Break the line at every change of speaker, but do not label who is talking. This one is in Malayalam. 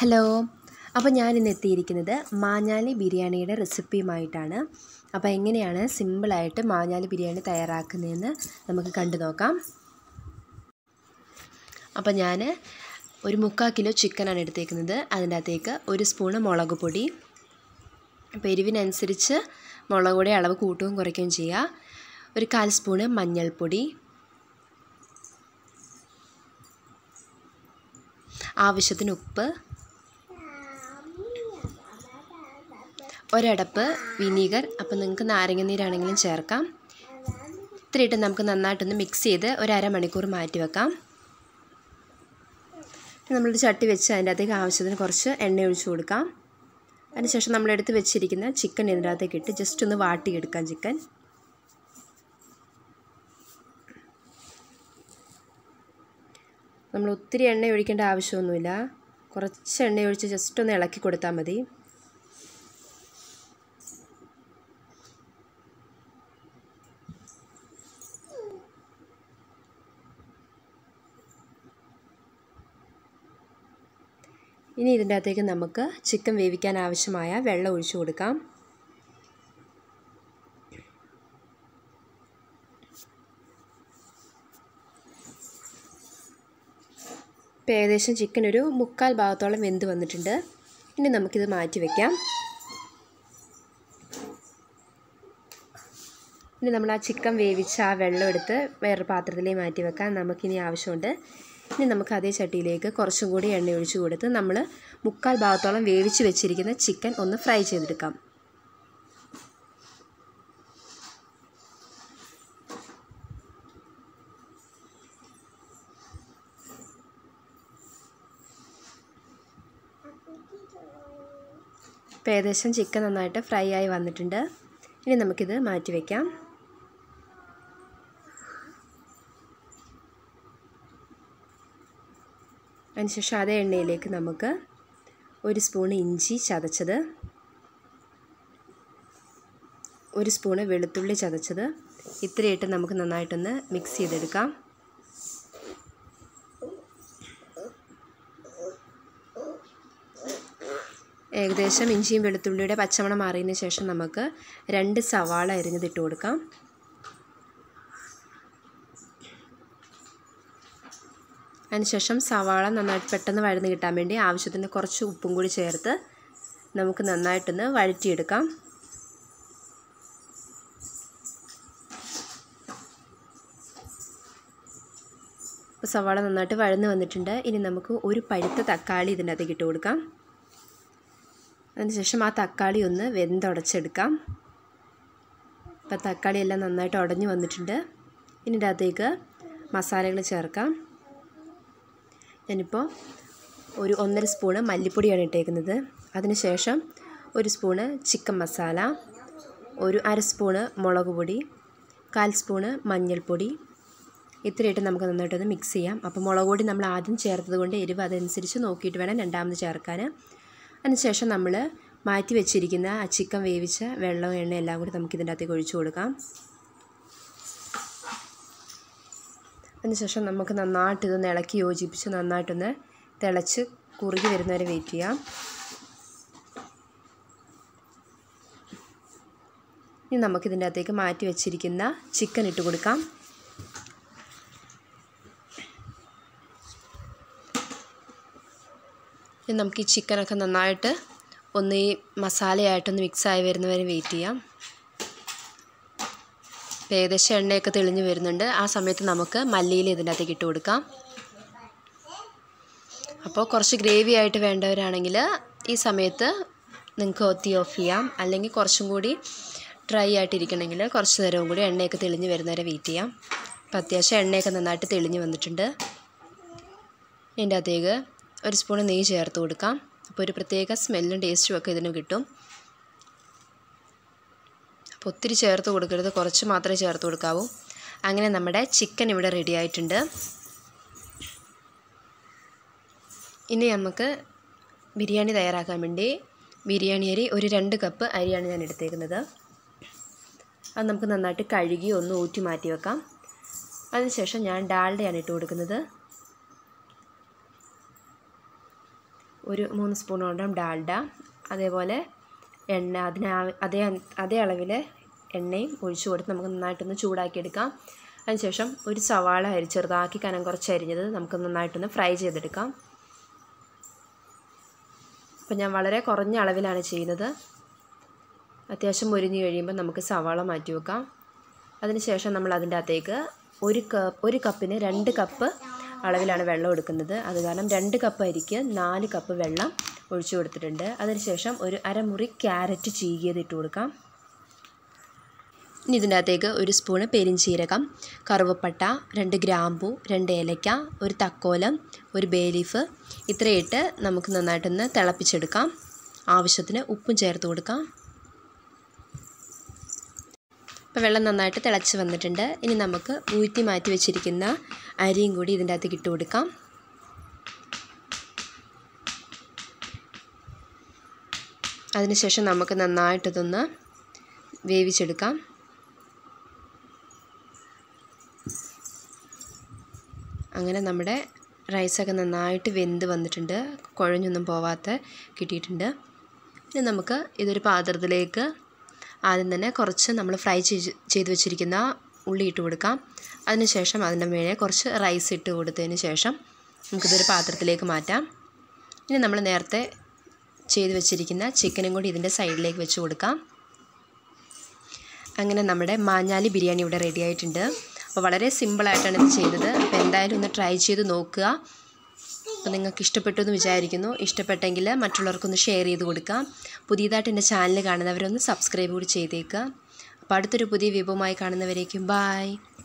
ഹലോ അപ്പോൾ ഞാൻ ഇന്ന് എത്തിയിരിക്കുന്നത് മാഞ്ഞാലി ബിരിയാണിയുടെ റെസിപ്പിയുമായിട്ടാണ് അപ്പോൾ എങ്ങനെയാണ് സിമ്പിളായിട്ട് മാഞ്ഞാലി ബിരിയാണി തയ്യാറാക്കുന്നതെന്ന് നമുക്ക് കണ്ടു നോക്കാം അപ്പോൾ ഞാൻ ഒരു മുക്കാൽ കിലോ ചിക്കനാണ് എടുത്തേക്കുന്നത് അതിൻ്റെ അകത്തേക്ക് ഒരു സ്പൂണ് മുളക് പൊടി അപ്പോൾ എരിവിനനുസരിച്ച് മുളക് പൊടി അളവ് കൂട്ടുകയും കുറയ്ക്കുകയും ചെയ്യുക ഒരു കാൽ സ്പൂണ് മഞ്ഞൾപ്പൊടി ആവശ്യത്തിന് ഉപ്പ് ഒരടപ്പ് വിനീഗർ അപ്പോൾ നിങ്ങൾക്ക് നാരങ്ങ നീരാണെങ്കിലും ചേർക്കാം ഇത്രയിട്ട് നമുക്ക് നന്നായിട്ടൊന്ന് മിക്സ് ചെയ്ത് ഒരു അരമണിക്കൂർ മാറ്റി വെക്കാം നമ്മളൊരു ചട്ടി വെച്ച് അതിൻ്റെ അകത്തേക്ക് ആവശ്യത്തിന് കുറച്ച് എണ്ണ ഒഴിച്ചു കൊടുക്കാം അതിനുശേഷം നമ്മളെടുത്ത് വെച്ചിരിക്കുന്ന ചിക്കൻ ഇതിൻ്റെ അകത്തേക്ക് ഇട്ട് ജസ്റ്റ് ഒന്ന് വാട്ടിയെടുക്കാം ചിക്കൻ നമ്മൾ ഒത്തിരി എണ്ണ ഒഴിക്കേണ്ട ആവശ്യമൊന്നുമില്ല കുറച്ച് എണ്ണ ഒഴിച്ച് ജസ്റ്റ് ഒന്ന് ഇളക്കി കൊടുത്താൽ മതി ഇനി ഇതിൻ്റെ അകത്തേക്ക് നമുക്ക് ചിക്കൻ വേവിക്കാൻ ആവശ്യമായ വെള്ളം ഒഴിച്ചു കൊടുക്കാം ഇപ്പോൾ ഏകദേശം ചിക്കൻ ഒരു മുക്കാൽ ഭാഗത്തോളം വെന്ത് വന്നിട്ടുണ്ട് ഇനി നമുക്കിത് മാറ്റി വയ്ക്കാം ഇനി നമ്മൾ ആ ചിക്കൻ വേവിച്ച ആ വെള്ളം എടുത്ത് വേറൊരു പാത്രത്തിലേക്ക് മാറ്റി വെക്കാൻ നമുക്കിനി ആവശ്യമുണ്ട് ഇനി നമുക്ക് അതേ ചട്ടിയിലേക്ക് കുറച്ചും കൂടി എണ്ണ ഒഴിച്ചു കൊടുത്ത് നമ്മൾ മുക്കാൽ ഭാഗത്തോളം വേവിച്ച് വെച്ചിരിക്കുന്ന ചിക്കൻ ഒന്ന് ഫ്രൈ ചെയ്തെടുക്കാം ഇപ്പോൾ ഏകദേശം ചിക്കൻ നന്നായിട്ട് ഫ്രൈ ആയി വന്നിട്ടുണ്ട് ഇനി നമുക്കിത് മാറ്റി വയ്ക്കാം അതിനുശേഷം അതേ എണ്ണയിലേക്ക് നമുക്ക് ഒരു സ്പൂണ് ഇഞ്ചി ചതച്ചത് ഒരു സ്പൂണ് വെളുത്തുള്ളി ചതച്ചത് ഇത്രയിട്ട് നമുക്ക് നന്നായിട്ടൊന്ന് മിക്സ് ചെയ്തെടുക്കാം ഏകദേശം ഇഞ്ചിയും വെളുത്തുള്ളിയുടെ പച്ചമണം മാറിയതിന് ശേഷം നമുക്ക് രണ്ട് സവാള അരിഞ്ഞതിട്ട് കൊടുക്കാം അതിനുശേഷം സവാള നന്നായിട്ട് പെട്ടെന്ന് വഴന്ന് കിട്ടാൻ വേണ്ടി ആവശ്യത്തിന് കുറച്ച് ഉപ്പും കൂടി ചേർത്ത് നമുക്ക് നന്നായിട്ടൊന്ന് വഴറ്റിയെടുക്കാം ഇപ്പോൾ സവാള നന്നായിട്ട് വഴന്ന് വന്നിട്ടുണ്ട് ഇനി നമുക്ക് ഒരു പഴുത്ത തക്കാളി ഇതിൻ്റെ അകത്തേക്ക് ഇട്ട് കൊടുക്കാം അതിനുശേഷം ആ തക്കാളി ഒന്ന് വെന്തുടച്ചെടുക്കാം ഇപ്പോൾ തക്കാളി എല്ലാം നന്നായിട്ട് ഉടഞ്ഞു വന്നിട്ടുണ്ട് ഇനി ഇതിൻ്റെ അകത്തേക്ക് മസാലകൾ ചേർക്കാം ഞാനിപ്പോൾ ഒരു ഒന്നര സ്പൂണ് മല്ലിപ്പൊടിയാണ് ഇട്ടേക്കുന്നത് അതിനുശേഷം ഒരു സ്പൂണ് ചിക്കൻ മസാല ഒരു അര സ്പൂണ് മുളക് പൊടി കാൽ സ്പൂണ് മഞ്ഞൾപ്പൊടി ഇത്രയിട്ട് നമുക്ക് നന്നായിട്ടൊന്ന് മിക്സ് ചെയ്യാം അപ്പോൾ മുളക് പൊടി നമ്മൾ ആദ്യം ചേർത്തത് കൊണ്ട് എരിവ് അതനുസരിച്ച് നോക്കിയിട്ട് വേണം രണ്ടാമത് ചേർക്കാൻ അതിനുശേഷം നമ്മൾ മാറ്റി വെച്ചിരിക്കുന്ന ആ ചിക്കൻ വേവിച്ച വെള്ളം എണ്ണ എല്ലാം കൂടി നമുക്ക് ഇതിൻ്റെ അകത്തേക്ക് ഒഴിച്ചു കൊടുക്കാം അതിനുശേഷം നമുക്ക് നന്നായിട്ട് ഇതൊന്ന് ഇളക്കി യോജിപ്പിച്ച് നന്നായിട്ടൊന്ന് തിളച്ച് കുറുകി വരുന്നവരെ വെയിറ്റ് ചെയ്യാം ഇനി നമുക്കിതിൻ്റെ അകത്തേക്ക് മാറ്റി വെച്ചിരിക്കുന്ന ചിക്കൻ ഇട്ട് കൊടുക്കാം ഇനി നമുക്ക് ഈ ചിക്കനൊക്കെ നന്നായിട്ട് ഒന്ന് ഈ മസാലയായിട്ടൊന്ന് മിക്സായി വരുന്നവരെ വെയിറ്റ് ചെയ്യാം ഏകദേശം എണ്ണയൊക്കെ തെളിഞ്ഞ് വരുന്നുണ്ട് ആ സമയത്ത് നമുക്ക് മല്ലിയില ഇതിൻ്റെ അകത്തേക്ക് ഇട്ട് കൊടുക്കാം അപ്പോൾ കുറച്ച് ഗ്രേവി ആയിട്ട് വേണ്ടവരാണെങ്കിൽ ഈ സമയത്ത് നിങ്ങൾക്ക് തീ ഓഫ് ചെയ്യാം അല്ലെങ്കിൽ കുറച്ചും കൂടി ഡ്രൈ ആയിട്ടിരിക്കണമെങ്കിൽ കുറച്ച് നേരവും കൂടി എണ്ണയൊക്കെ തെളിഞ്ഞ് വരുന്നവരെ വെയിറ്റ് ചെയ്യാം അപ്പോൾ അത്യാവശ്യം എണ്ണയൊക്കെ നന്നായിട്ട് തെളിഞ്ഞ് വന്നിട്ടുണ്ട് ഇതിൻ്റെ അകത്തേക്ക് ഒരു സ്പൂൺ നെയ്യ് ചേർത്ത് കൊടുക്കാം അപ്പോൾ ഒരു പ്രത്യേക സ്മെല്ലും ടേസ്റ്റും ഒക്കെ ഇതിന് കിട്ടും അപ്പോൾ ഒത്തിരി ചേർത്ത് കൊടുക്കരുത് കുറച്ച് മാത്രമേ ചേർത്ത് കൊടുക്കാവൂ അങ്ങനെ നമ്മുടെ ചിക്കൻ ഇവിടെ റെഡി ആയിട്ടുണ്ട് ഇനി നമുക്ക് ബിരിയാണി തയ്യാറാക്കാൻ വേണ്ടി ബിരിയാണി അരി ഒരു രണ്ട് കപ്പ് അരിയാണ് ഞാൻ എടുത്തേക്കുന്നത് അത് നമുക്ക് നന്നായിട്ട് കഴുകി ഒന്ന് ഊറ്റി മാറ്റി വെക്കാം അതിനുശേഷം ഞാൻ ഡാൽഡയാണ് ഇട്ട് കൊടുക്കുന്നത് ഒരു മൂന്ന് സ്പൂണോളം ഡാൽഡ അതേപോലെ എണ്ണ അതിന് ആ- അതേ അതേ അളവിൽ എണ്ണയും ഒഴിച്ചു കൊടുത്ത് നമുക്ക് നന്നായിട്ടൊന്ന് ചൂടാക്കിയെടുക്കാം അതിനുശേഷം ഒരു സവാള അരി ചെറുതാക്കി കനം കുറച്ച് അരിഞ്ഞത് നമുക്ക് നന്നായിട്ടൊന്ന് ഫ്രൈ ചെയ്തെടുക്കാം അപ്പം ഞാൻ വളരെ കുറഞ്ഞ അളവിലാണ് ചെയ്യുന്നത് അത്യാവശ്യം മുരിഞ്ഞ് കഴിയുമ്പോൾ നമുക്ക് സവാള മാറ്റി വെക്കാം അതിനുശേഷം നമ്മൾ അതിൻ്റെ അകത്തേക്ക് ഒരു കപ്പ് ഒരു കപ്പിന് രണ്ട് കപ്പ് അളവിലാണ് വെള്ളം എടുക്കുന്നത് അത് കാരണം രണ്ട് കപ്പ് അരിക്ക് നാല് കപ്പ് വെള്ളം ഒഴിച്ചു കൊടുത്തിട്ടുണ്ട് അതിനുശേഷം ഒരു അരമുറി ക്യാരറ്റ് ചീകിയത് ഇട്ട് കൊടുക്കാം ഇനി ഇതിൻ്റെ അകത്തേക്ക് ഒരു സ്പൂണ് പെരിഞ്ചീരകം കറുവപ്പട്ട രണ്ട് ഗ്രാമ്പു രണ്ട് ഏലക്ക ഒരു തക്കോലം ഒരു ബേ ലീഫ് ഇത്രയിട്ട് നമുക്ക് നന്നായിട്ടൊന്ന് തിളപ്പിച്ചെടുക്കാം ആവശ്യത്തിന് ഉപ്പും ചേർത്ത് കൊടുക്കാം ഇപ്പോൾ വെള്ളം നന്നായിട്ട് തിളച്ച് വന്നിട്ടുണ്ട് ഇനി നമുക്ക് ഊറ്റി മാറ്റി വെച്ചിരിക്കുന്ന അരിയും കൂടി ഇതിൻ്റെ അകത്തേക്ക് ഇട്ട് കൊടുക്കാം അതിനുശേഷം നമുക്ക് നന്നായിട്ടിതൊന്ന് വേവിച്ചെടുക്കാം അങ്ങനെ നമ്മുടെ റൈസൊക്കെ നന്നായിട്ട് വെന്ത് വന്നിട്ടുണ്ട് കുഴഞ്ഞൊന്നും പോവാത്ത കിട്ടിയിട്ടുണ്ട് ഇനി നമുക്ക് ഇതൊരു പാത്രത്തിലേക്ക് ആദ്യം തന്നെ കുറച്ച് നമ്മൾ ഫ്രൈ ചെയ്ത് ചെയ്ത് വെച്ചിരിക്കുന്ന ഉള്ളി ഇട്ട് കൊടുക്കാം അതിനുശേഷം അതിൻ്റെ മേലെ കുറച്ച് റൈസ് ഇട്ട് കൊടുത്തതിന് ശേഷം നമുക്കിതൊരു പാത്രത്തിലേക്ക് മാറ്റാം ഇനി നമ്മൾ നേരത്തെ ചെയ്ത് വെച്ചിരിക്കുന്ന ചിക്കനും കൂടി ഇതിൻ്റെ സൈഡിലേക്ക് വെച്ച് കൊടുക്കാം അങ്ങനെ നമ്മുടെ മാഞ്ഞാലി ബിരിയാണി ഇവിടെ റെഡി ആയിട്ടുണ്ട് അപ്പോൾ വളരെ സിമ്പിളായിട്ടാണ് ഇത് ചെയ്തത് അപ്പോൾ എന്തായാലും ഒന്ന് ട്രൈ ചെയ്ത് നോക്കുക അപ്പോൾ നിങ്ങൾക്ക് ഇഷ്ടപ്പെട്ടു എന്ന് വിചാരിക്കുന്നു ഇഷ്ടപ്പെട്ടെങ്കിൽ മറ്റുള്ളവർക്കൊന്ന് ഷെയർ ചെയ്ത് കൊടുക്കാം പുതിയതായിട്ട് എൻ്റെ ചാനൽ കാണുന്നവരൊന്ന് സബ്സ്ക്രൈബ് കൂടി ചെയ്തേക്കുക അപ്പോൾ അടുത്തൊരു പുതിയ വിഭവമായി കാണുന്നവരേക്കും ബായ്